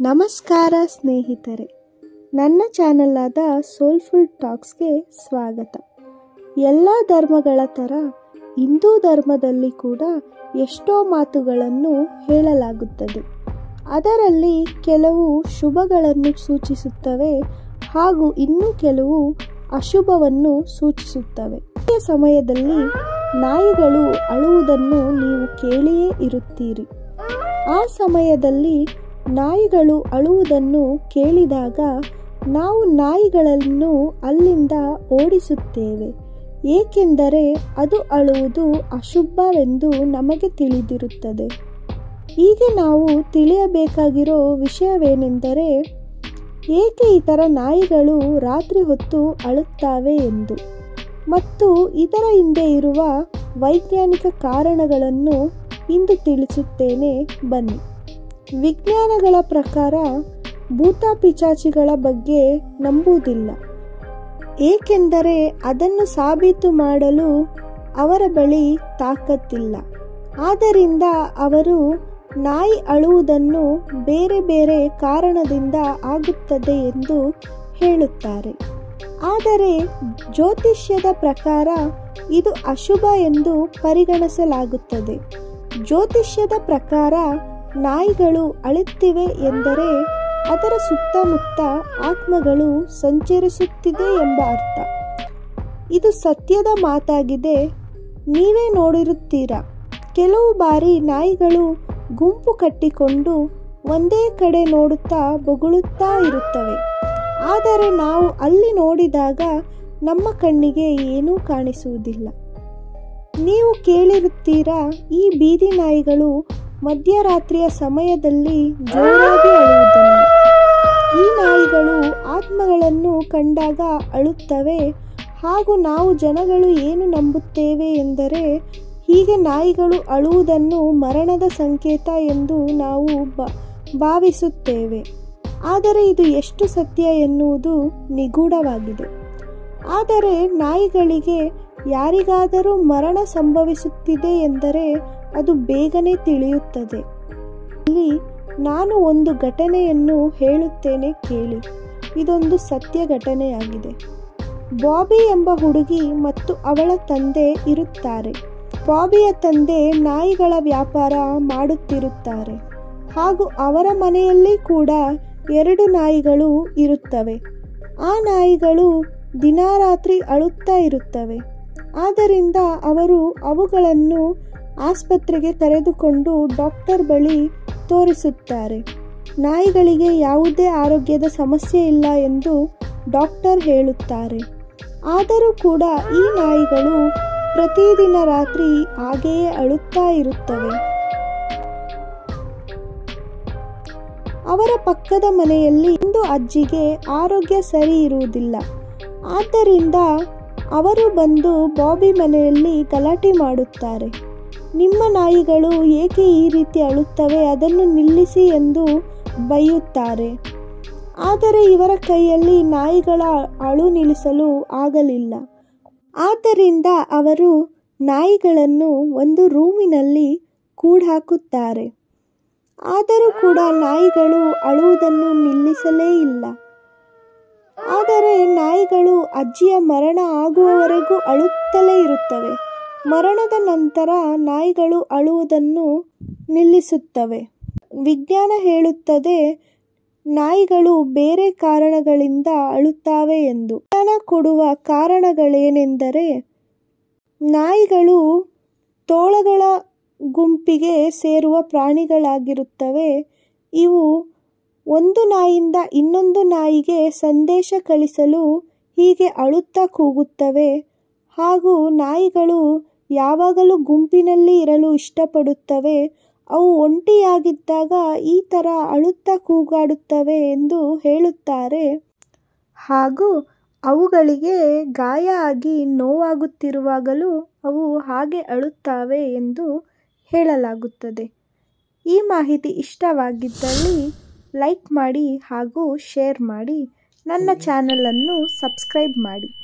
ನಮಸ್ಕಾರ ಸ್ನೇಹಿತರೆ ನನ್ನ ಚಾನಲ್ ಆದ ಸೋಲ್ಫುಲ್ ಟಾಕ್ಸ್ಗೆ ಸ್ವಾಗತ ಎಲ್ಲ ಧರ್ಮಗಳ ಥರ ಹಿಂದೂ ಧರ್ಮದಲ್ಲಿ ಕೂಡ ಎಷ್ಟೋ ಮಾತುಗಳನ್ನು ಹೇಳಲಾಗುತ್ತದೆ ಅದರಲ್ಲಿ ಕೆಲವು ಶುಭಗಳನ್ನು ಸೂಚಿಸುತ್ತವೆ ಹಾಗೂ ಇನ್ನು ಕೆಲವು ಅಶುಭವನ್ನು ಸೂಚಿಸುತ್ತವೆ ಈ ಸಮಯದಲ್ಲಿ ನಾಯಿಗಳು ಅಳುವುದನ್ನು ನೀವು ಕೇಳಿಯೇ ಇರುತ್ತೀರಿ ಆ ಸಮಯದಲ್ಲಿ ನಾಯಿಗಳು ಅಳುವುದನ್ನು ಕೇಳಿದಾಗ ನಾವು ನಾಯಿಗಳನ್ನು ಅಲ್ಲಿಂದ ಓಡಿಸುತ್ತೇವೆ ಏಕೆಂದರೆ ಅದು ಅಳುವುದು ಅಶುಭವೆಂದು ನಮಗೆ ತಿಳಿದಿರುತ್ತದೆ ಈಗ ನಾವು ತಿಳಿಯಬೇಕಾಗಿರೋ ವಿಷಯವೇನೆಂದರೆ ಏಕೆ ಈ ಥರ ನಾಯಿಗಳು ರಾತ್ರಿ ಹೊತ್ತು ಅಳುತ್ತವೆ ಎಂದು ಮತ್ತು ಇದರ ಹಿಂದೆ ಇರುವ ವೈಜ್ಞಾನಿಕ ಕಾರಣಗಳನ್ನು ಇಂದು ತಿಳಿಸುತ್ತೇನೆ ಬನ್ನಿ ವಿಜ್ಞಾನಗಳ ಪ್ರಕಾರ ಭೂತ ಪಿಚಾಚಿಗಳ ಬಗ್ಗೆ ನಂಬುವುದಿಲ್ಲ ಏಕೆಂದರೆ ಅದನ್ನು ಸಾಬೀತು ಮಾಡಲು ಅವರ ಬಳಿ ತಾಕತ್ತಿಲ್ಲ ಆದ್ದರಿಂದ ಅವರು ನಾಯಿ ಅಳುವುದನ್ನು ಬೇರೆ ಬೇರೆ ಕಾರಣದಿಂದ ಆಗುತ್ತದೆ ಎಂದು ಹೇಳುತ್ತಾರೆ ಆದರೆ ಜ್ಯೋತಿಷ್ಯದ ಪ್ರಕಾರ ಇದು ಅಶುಭ ಎಂದು ಪರಿಗಣಿಸಲಾಗುತ್ತದೆ ಜ್ಯೋತಿಷ್ಯದ ಪ್ರಕಾರ ನಾಯಿಗಳು ಅಳುತ್ತಿವೆ ಎಂದರೆ ಅದರ ಸುತ್ತಮುತ್ತ ಆತ್ಮಗಳು ಸಂಚರಿಸುತ್ತಿದೆ ಎಂಬ ಅರ್ಥ ಇದು ಸತ್ಯದ ಮಾತಾಗಿದೆ ನೀವೇ ನೋಡಿರುತ್ತೀರಾ ಕೆಲವು ಬಾರಿ ನಾಯಿಗಳು ಗುಂಪು ಕಟ್ಟಿಕೊಂಡು ಒಂದೇ ಕಡೆ ನೋಡುತ್ತಾ ಬೊಗಳುತ್ತಾ ಇರುತ್ತವೆ ಆದರೆ ನಾವು ಅಲ್ಲಿ ನೋಡಿದಾಗ ನಮ್ಮ ಕಣ್ಣಿಗೆ ಏನೂ ಕಾಣಿಸುವುದಿಲ್ಲ ನೀವು ಕೇಳಿರುತ್ತೀರಾ ಈ ಬೀದಿ ನಾಯಿಗಳು ಮಧ್ಯರಾತ್ರಿಯ ಸಮಯದಲ್ಲಿ ಜೋರಾಗಿ ಅಳುವುದನ್ನು ಈ ನಾಯಿಗಳು ಆತ್ಮಗಳನ್ನು ಕಂಡಾಗ ಅಳುತ್ತವೆ ಹಾಗೂ ನಾವು ಜನಗಳು ಏನು ನಂಬುತ್ತೇವೆ ಎಂದರೆ ಹೀಗೆ ನಾಯಿಗಳು ಅಳುವುದನ್ನು ಮರಣದ ಸಂಕೇತ ಎಂದು ನಾವು ಬ ಭಾವಿಸುತ್ತೇವೆ ಆದರೆ ಇದು ಎಷ್ಟು ಸತ್ಯ ಎನ್ನುವುದು ನಿಗೂಢವಾಗಿದೆ ಆದರೆ ನಾಯಿಗಳಿಗೆ ಯಾರಿಗಾದರೂ ಮರಣ ಸಂಭವಿಸುತ್ತಿದೆ ಎಂದರೆ ಅದು ಬೇಗನೆ ತಿಳಿಯುತ್ತದೆ ಇಲ್ಲಿ ನಾನು ಒಂದು ಘಟನೆಯನ್ನು ಹೇಳುತ್ತೇನೆ ಕೇಳಿ ಇದೊಂದು ಸತ್ಯ ಘಟನೆಯಾಗಿದೆ ಬಾಬಿ ಎಂಬ ಹುಡುಗಿ ಮತ್ತು ಅವಳ ತಂದೆ ಇರುತ್ತಾರೆ ಬಾಬಿಯ ತಂದೆ ನಾಯಿಗಳ ವ್ಯಾಪಾರ ಮಾಡುತ್ತಿರುತ್ತಾರೆ ಹಾಗೂ ಅವರ ಮನೆಯಲ್ಲಿ ಕೂಡ ಎರಡು ನಾಯಿಗಳು ಇರುತ್ತವೆ ಆ ನಾಯಿಗಳು ದಿನಾರಾತ್ರಿ ಅಳುತ್ತಾ ಇರುತ್ತವೆ ಆದ್ದರಿಂದ ಅವರು ಅವುಗಳನ್ನು ಆಸ್ಪತ್ರೆಗೆ ಕರೆದುಕೊಂಡು ಡಾಕ್ಟರ್ ಬಳಿ ತೋರಿಸುತ್ತಾರೆ ನಾಯಿಗಳಿಗೆ ಯಾವುದೇ ಆರೋಗ್ಯದ ಸಮಸ್ಯೆ ಇಲ್ಲ ಎಂದು ಡಾಕ್ಟರ್ ಹೇಳುತ್ತಾರೆ ಆದರೂ ಕೂಡ ಈ ನಾಯಿಗಳು ಪ್ರತಿದಿನ ರಾತ್ರಿ ಹಾಗೆಯೇ ಅಳುತ್ತಾ ಇರುತ್ತವೆ ಅವರ ಪಕ್ಕದ ಮನೆಯಲ್ಲಿ ಒಂದು ಅಜ್ಜಿಗೆ ಆರೋಗ್ಯ ಸರಿ ಇರುವುದಿಲ್ಲ ಆದ್ದರಿಂದ ಅವರು ಬಂದು ಬಾಬಿ ಮನೆಯಲ್ಲಿ ಗಲಾಟೆ ಮಾಡುತ್ತಾರೆ ನಿಮ್ಮ ನಾಯಿಗಳು ಏಕೆ ಈ ರೀತಿ ಅಳುತ್ತವೆ ಅದನ್ನು ನಿಲ್ಲಿಸಿ ಎಂದು ಬೈಯುತ್ತಾರೆ ಆದರೆ ಇವರ ಕೈಯಲ್ಲಿ ನಾಯಿಗಳ ಅಳು ನಿಲ್ಲಿಸಲು ಆಗಲಿಲ್ಲ ಆದ್ದರಿಂದ ಅವರು ನಾಯಿಗಳನ್ನು ಒಂದು ರೂಮಿನಲ್ಲಿ ಕೂಡಾಕುತ್ತಾರೆ ಆದರೂ ಕೂಡ ನಾಯಿಗಳು ಅಳುವುದನ್ನು ನಿಲ್ಲಿಸಲೇ ಇಲ್ಲ ಆದರೆ ನಾಯಿಗಳು ಅಜ್ಜಿಯ ಮರಣ ಆಗುವವರೆಗೂ ಅಳುತ್ತಲೇ ಇರುತ್ತವೆ ಮರಣದ ನಂತರ ನಾಯಿಗಳು ಅಳುವುದನ್ನು ನಿಲ್ಲಿಸುತ್ತವೆ ವಿಜ್ಞಾನ ಹೇಳುತ್ತದೆ ನಾಯಿಗಳು ಬೇರೆ ಕಾರಣಗಳಿಂದ ಅಳುತ್ತವೆ ಎಂದು ವಿಜ್ಞಾನ ಕೊಡುವ ಕಾರಣಗಳೇನೆಂದರೆ ನಾಯಿಗಳು ತೋಳಗಳ ಗುಂಪಿಗೆ ಸೇರುವ ಪ್ರಾಣಿಗಳಾಗಿರುತ್ತವೆ ಇವು ಒಂದು ನಾಯಿಯಿಂದ ಇನ್ನೊಂದು ನಾಯಿಗೆ ಸಂದೇಶ ಕಳಿಸಲು ಹೀಗೆ ಅಳುತ್ತಾ ಕೂಗುತ್ತವೆ ಹಾಗೂ ನಾಯಿಗಳು ಯಾವಾಗಲೂ ಗುಂಪಿನಲ್ಲಿ ಇರಲು ಇಷ್ಟಪಡುತ್ತವೆ ಅವು ಒಂಟಿಯಾಗಿದ್ದಾಗ ಈ ಥರ ಅಳುತ್ತಾ ಕೂಗಾಡುತ್ತವೆ ಎಂದು ಹೇಳುತ್ತಾರೆ ಹಾಗೂ ಅವುಗಳಿಗೆ ಗಾಯ ಆಗಿ ನೋವಾಗುತ್ತಿರುವಾಗಲೂ ಅವು ಹಾಗೆ ಅಳುತ್ತವೆ ಎಂದು ಹೇಳಲಾಗುತ್ತದೆ ಈ ಮಾಹಿತಿ ಇಷ್ಟವಾಗಿದ್ದಲ್ಲಿ ಲೈಕ್ ಮಾಡಿ ಹಾಗೂ ಶೇರ್ ಮಾಡಿ ನನ್ನ ಚಾನಲನ್ನು ಸಬ್ಸ್ಕ್ರೈಬ್ ಮಾಡಿ